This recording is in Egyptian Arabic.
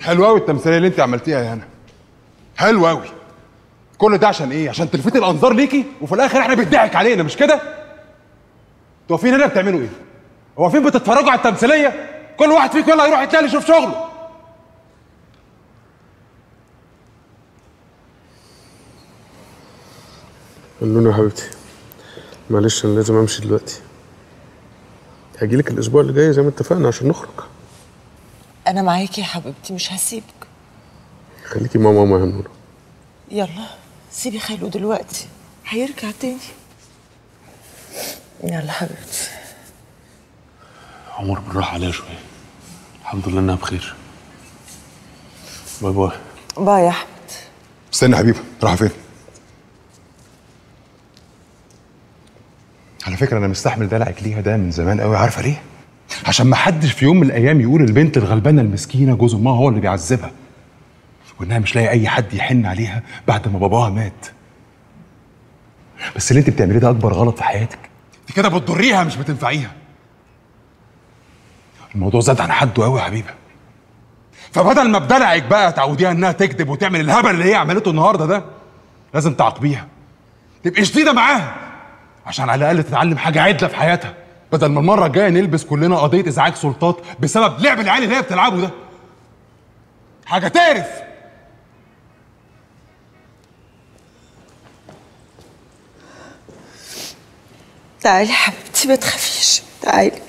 حلو قوي التمثيليه اللي انت عملتيها يا هنا حلو قوي كل ده عشان ايه عشان تلفتي الانظار ليكي وفي الاخر احنا بيضحك علينا مش كده انتوا واقفين هنا بتعملوا ايه هو واقفين بتتفرجوا على التمثيليه كل واحد فيكم يلا يروح يتلاقي يشوف شغله نونو يا حبيبتي معلش انا لازم امشي دلوقتي هجيلك الاسبوع اللي جاي زي ما اتفقنا عشان نخرج انا معاكي يا حبيبتي مش هسيبك خليكي مع ماما يا نونو يلا سيبي خاله دلوقتي هيرجع تاني يلا حبيبتي عمر بالراحه عليها شويه الحمد لله انها بخير باي باي باي يا احمد استنى يا حبيبي رايحه فين على فكره انا مستحمل دلعك ليها ده من زمان قوي عارفه ليه عشان ما حدش في يوم من الايام يقول البنت الغلبانه المسكينه جوز امها هو اللي بيعذبها وانها مش لاقي اي حد يحن عليها بعد ما باباها مات بس اللي انت بتعمليه ده اكبر غلط في حياتك انت كده بتضريها مش بتنفعيها الموضوع زاد عن حده قوي يا حبيبه فبدل ما بدلعك بقى تعوديها انها تكذب وتعمل الهبل اللي هي عملته النهارده ده لازم تعاقبيها تبقي شديده معاها عشان على الاقل تتعلم حاجه عدله في حياتها بدل ما المره الجايه نلبس كلنا قضيه ازعاج سلطات بسبب لعب العيال اللي هي بتلعبه ده حاجه تعرف تعالي يا حبيبتي ما تخافيش تعالي